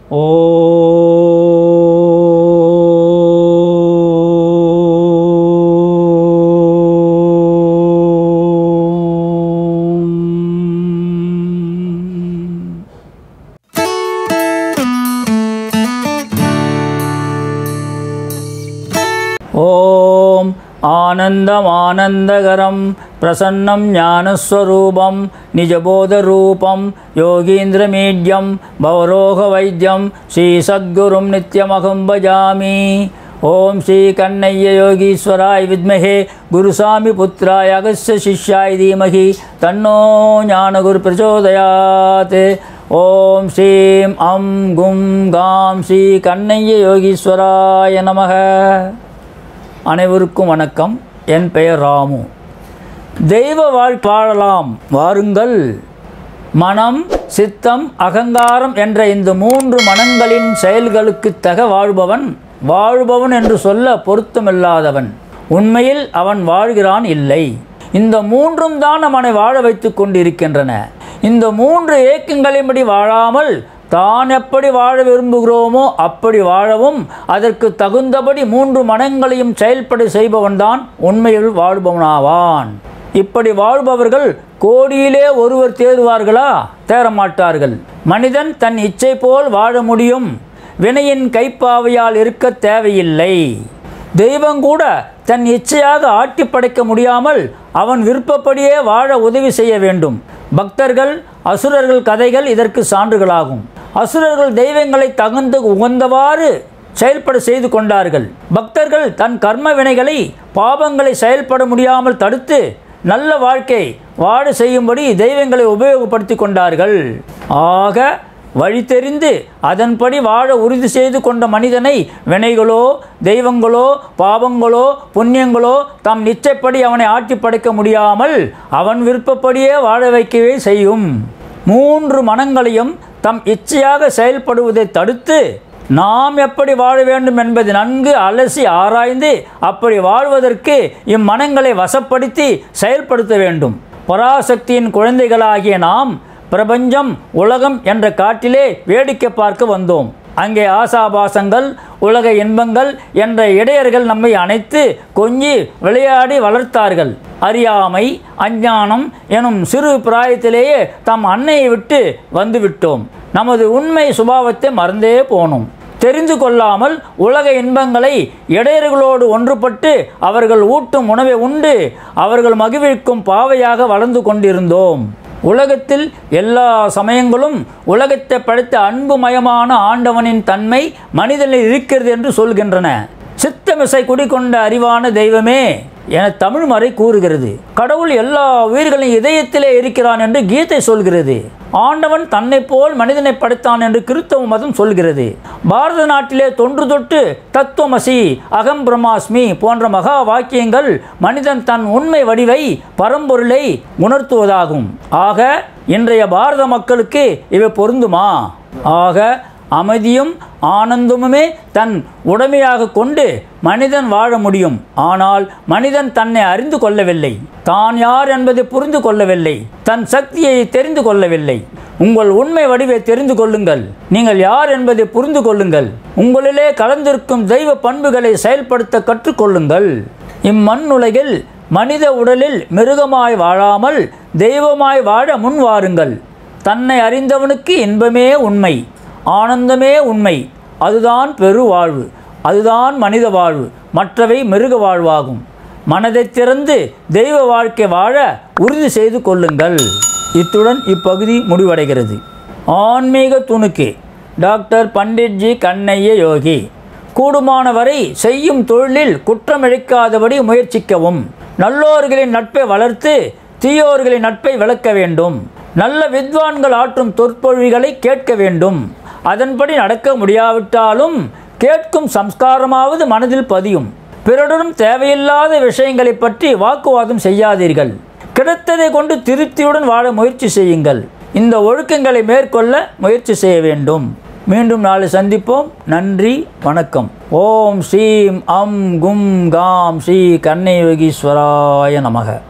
ஓம் ஓம் ஆனந்தமானந்தகரம் பிரசன்னம் ஞானஸ்வரூபம் நிஜபோதரூபம் யோகீந்திரமீட்யம் பவரோக வைத்தியம் ஸ்ரீ சத்குரும் நித்யமகம் பஜாமி ஓம் ஸ்ரீ கண்ணைய யோகீஸ்வராய் வித்மஹே குருசாமி புத்திராய அகஸ்ய சிஷ்யாய் தீமகி தன்னோ ஞானகுரு பிரச்சோதயாத் ஓம் ஸ்ரீம் அம் கும் காம் ஸ்ரீ கண்ணைய யோகீஸ்வராய நமக அனைவருக்கும் வணக்கம் என் பெயர் ராமு தெய்வ வாழ் வாழலாம் வாருங்கள் மனம் சித்தம் அகங்காரம் என்ற இந்த மூன்று மனங்களின் செயல்களுக்கு தக வாழ்பவன் வாழ்பவன் என்று சொல்ல பொருத்தமில்லாதவன் உண்மையில் அவன் வாழ்கிறான் இல்லை இந்த மூன்றும் தான் அவனை வாழ வைத்துக் கொண்டிருக்கின்றன இந்த மூன்று ஏக்கங்களின்படி வாழாமல் தான் எப்படி வாழ விரும்புகிறோமோ அப்படி வாழவும் அதற்கு தகுந்தபடி மூன்று மனங்களையும் செயல்பட செய்பவன்தான் உண்மையில் வாழ்பவனாவான் இப்படி வாழ்பவர்கள் கோடியிலே ஒருவர் தேறுவார்களா தேரமாட்டார்கள் மனிதன் தன் இச்சை போல் வாழ முடியும் வினையின் கைப்பாவையால் இருக்க தேவையில்லை தெய்வம் கூட தன் இச்சையாக ஆட்டி படைக்க முடியாமல் அவன் விருப்பப்படியே வாழ உதவி செய்ய வேண்டும் பக்தர்கள் அசுரர்கள் கதைகள் இதற்கு சான்றுகளாகும் அசுரர்கள் தெய்வங்களை தகுந்து உகந்தவாறு செயல்பட செய்து கொண்டார்கள் பக்தர்கள் தன் கர்ம வினைகளை பாவங்களை செயல்பட முடியாமல் தடுத்து நல்ல வாழ்க்கை வாழ செய்யும்படி தெய்வங்களை உபயோகப்படுத்தி கொண்டார்கள் ஆக வழி தெரிந்து அதன்படி வாழ உறுதி செய்து கொண்ட மனிதனை வினைகளோ தெய்வங்களோ பாவங்களோ புண்ணியங்களோ தம் நிச்சயப்படி அவனை ஆட்டி படைக்க முடியாமல் அவன் விருப்பப்படியே வாழ வைக்கவே செய்யும் மூன்று மனங்களையும் தம் இச்சையாக செயல்படுவதை தடுத்து நாம் எப்படி வாழ வேண்டும் என்பதை நன்கு அலசி ஆராய்ந்து அப்படி வாழ்வதற்கு இம்மனங்களை வசப்படுத்தி செயல்படுத்த வேண்டும் பராசக்தியின் குழந்தைகளாகிய நாம் பிரபஞ்சம் உலகம் என்ற காட்டிலே வேடிக்கை பார்க்க வந்தோம் அங்கே ஆசாபாசங்கள் உலக இன்பங்கள் என்ற இடையர்கள் நம்மை அணைத்து கொஞ்சி விளையாடி வளர்த்தார்கள் அறியாமை அஞ்ஞானம் எனும் சிறு பிராயத்திலேயே தம் அன்னையை விட்டு வந்துவிட்டோம் நமது உண்மை சுபாவத்தை மறந்தே போனோம் தெரிந்து கொள்ளாமல் உலக இன்பங்களை இடையர்களோடு ஒன்றுபட்டு அவர்கள் ஊட்டும் உணவை உண்டு அவர்கள் மகிழ்விக்கும் பாவையாக வளர்ந்து கொண்டிருந்தோம் உலகத்தில் எல்லா சமயங்களும் உலகத்தை படைத்த அன்புமயமான ஆண்டவனின் தன்மை மனிதனில் இருக்கிறது என்று சொல்கின்றன சித்தமிசை குடிக்கொண்ட அறிவான தெய்வமே என தமிழ் மறை கூறுகிறது கடவுள் எல்லா உயிர்களின் இதயத்திலே இருக்கிறான் என்று கீதை சொல்கிறது ஆண்டவன் தன்னை போல் மனிதனை படைத்தான் என்று கிறிஸ்தவ மதம் சொல்கிறது பாரத நாட்டிலே தொன்று தொட்டு தத்துவமசி அகம் பிரம்மாஸ்மி போன்ற மகா வாக்கியங்கள் மனிதன் தன் உண்மை வடிவை பரம்பொருளை உணர்த்துவதாகும் ஆக இன்றைய பாரத மக்களுக்கு இவை பொருந்துமா ஆக அமைதியும் ஆனந்தமுமே தன் உடைமையாக கொண்டு மனிதன் வாழ முடியும் ஆனால் மனிதன் தன்னை அறிந்து கொள்ளவில்லை தான் யார் என்பதை புரிந்து கொள்ளவில்லை தன் சக்தியை தெரிந்து கொள்ளவில்லை உங்கள் உண்மை வடிவை தெரிந்து கொள்ளுங்கள் நீங்கள் யார் என்பதை புரிந்து கொள்ளுங்கள் உங்களிலே கலந்திருக்கும் தெய்வ பண்புகளை செயல்படுத்த கற்றுக்கொள்ளுங்கள் இம்மண்ணுலகில் மனித உடலில் மிருகமாய் வாழாமல் தெய்வமாய் வாழ முன் வாருங்கள் தன்னை அறிந்தவனுக்கு இன்பமே உண்மை ஆனந்தமே உண்மை அதுதான் பெரு வாழ்வு அதுதான் மனித வாழ்வு மற்றவை மிருக வாழ்வாகும் மனதை திறந்து தெய்வ வாழ்க்கை வாழ உறுதி செய்து கொள்ளுங்கள் இத்துடன் இப்பகுதி முடிவடைகிறது ஆன்மீக துணுக்கு டாக்டர் பண்டிட்ஜி கண்ணைய யோகி கூடுமானவரை செய்யும் தொழிலில் குற்றமிழைக்காதபடி முயற்சிக்கவும் நல்லோர்களின் நட்பை வளர்த்து தீயோர்களின் நட்பை விளக்க வேண்டும் நல்ல வித்வான்கள் ஆற்றும் தொற்பொழிகளை கேட்க வேண்டும் அதன்படி நடக்க முடியாவிட்டாலும் கேட்கும் சம்ஸ்காரமாவது மனதில் பதியும் பிறருடன் தேவையில்லாத விஷயங்களை பற்றி வாக்குவாதம் செய்யாதீர்கள் கிடைத்ததை கொண்டு திருப்தியுடன் வாழ முயற்சி செய்யுங்கள் இந்த ஒழுக்கங்களை மேற்கொள்ள முயற்சி செய்ய வேண்டும் மீண்டும் நாளை சந்திப்போம் நன்றி வணக்கம் ஓம் ஸ்ரீம் அம் கும் காம் ஸ்ரீ கண்ணை யோகீஸ்வராய நமக